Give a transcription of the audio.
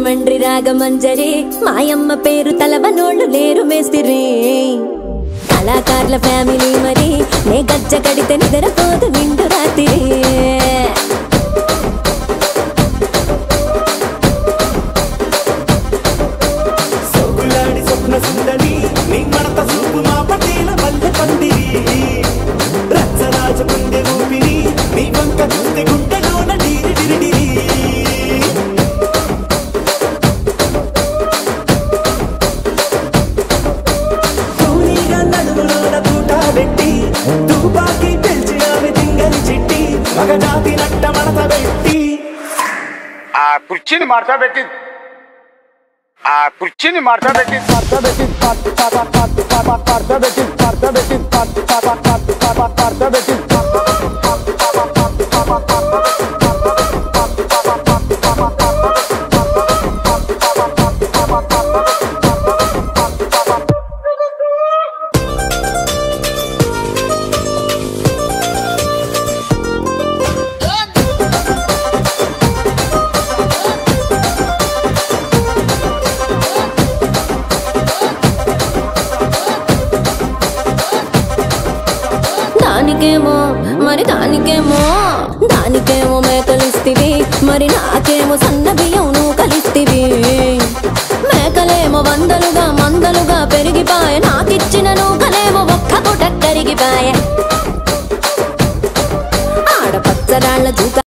వెండ్రి రాగమంజరి మాయమ్మ పేరు తలవనోళ్ళు లేరు మేస్తిరి కళాకారుల ఫ్యామిలీ మరి నే గజ్జ కడితే నిద్రపోదు నిండు రాత్రి సోకులాడి స్వప్న సుందరి నీ మడత చూపు మా పటేల మల్లె పందిరి రచ్చరాజ గుండె ఊపిరి నీ వంక చూస్తే గుండెలోన డీరి డిరి డిరి తూనీగా నడుములోన తూట పెట్టి తుపాకి పెంచి ఆమె తింగని చిట్టి మగ జాతి నట్ట మడత పెట్టి ఆ కుర్చీని మార్చా పెట్టి ఆ కుర్చీని మార్చా పెట్టి మార్చా పెట్టి మార్చా పెట్టి మార్చా పెట్టి మార్చా పెట్టి దానికేమో మరి దానికేమో దానికేమో మేకలిస్తివి మరి నాకేమో సన్న బియ్యం నువ్వు కలిస్తివి మేకలేమో వందలుగా మందలుగా పెరిగిపాయ నాకిచ్చిన నూకలేమో ఒక్క పూట కరిగిపాయ ఆడపచ్చరాళ్ళ జూక